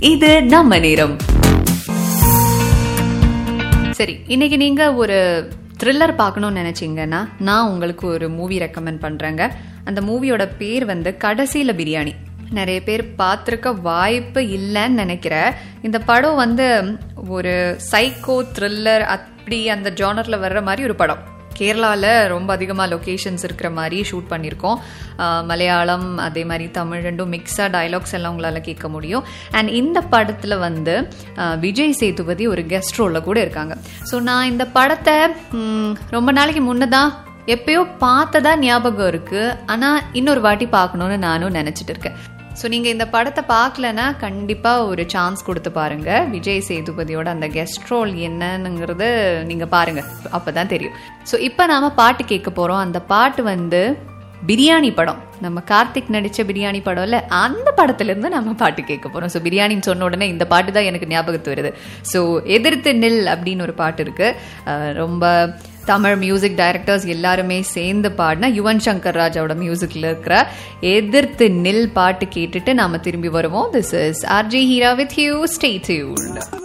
இது நம்ம நேரம் சரி இன்னைக்கு நீங்க ஒரு த்ரில்லர் பார்க்கணும்னு நினைச்சீங்கன்னா நான் உங்களுக்கு ஒரு மூவி ரெக்கமெண்ட் பண்றேங்க அந்த மூவியோட பேர் வந்து கடைசியில பிரியாணி நிறைய பேர் பார்த்துருக்க வாய்ப்பு இல்லைன்னு நினைக்கிறேன் இந்த படம் வந்து ஒரு சைக்கோ த்ரில்லர் அப்படி அந்த ஜானர்ல வர்ற மாதிரி ஒரு படம் கேரளாவில் ரொம்ப அதிகமாக லொக்கேஷன்ஸ் இருக்கிற மாதிரி ஷூட் பண்ணியிருக்கோம் ஆஹ் மலையாளம் அதே மாதிரி தமிழ் ரெண்டும் மிக்ஸாக டயலாக்ஸ் எல்லாம் உங்களால் கேட்க முடியும் அண்ட் இந்த படத்தில் வந்து ஆஹ் விஜய் சேதுபதி ஒரு கெஸ்ட் ரோலில் கூட இருக்காங்க ஸோ நான் இந்த படத்தை ம், ரொம்ப நாளைக்கு முன்னதான் எப்பயோ பார்த்ததா ஞாபகம் இருக்கு ஆனால் இன்னொரு வாட்டி பார்க்கணுன்னு நானும் நினச்சிட்டு இருக்கேன் ஸோ நீங்கள் இந்த படத்தை பார்க்கலனா கண்டிப்பாக ஒரு சான்ஸ் கொடுத்து பாருங்க விஜய் சேதுபதியோட அந்த கெஸ்ட் ரோல் என்னன்னுங்கிறது நீங்கள் பாருங்க அப்போ தான் தெரியும் ஸோ இப்போ நாம பாட்டு கேட்க போகிறோம் அந்த பாட்டு வந்து பிரியாணி படம் நம்ம கார்த்திக் நடிச்ச பிரியாணி படம்ல அந்த படத்துல இருந்து நம்ம பாட்டு கேட்க போறோம் ஸோ பிரியாணின்னு சொன்ன உடனே இந்த பாட்டு தான் எனக்கு ஞாபகத்து வருது ஸோ எதிர்த்து நில் அப்படின்னு ஒரு பாட்டு இருக்கு அஹ் ரொம்ப தமிழ் மியூசிக் டைரக்டர்ஸ் எல்லாருமே சேர்ந்து பாடின யுவன் சங்கர் ராஜாவோட மியூசிக்ல இருக்கிற எதிர்த்து நில் பாட்டு கேட்டுட்டு நாம திரும்பி வருவோம் this is RJ Heera with you stay tuned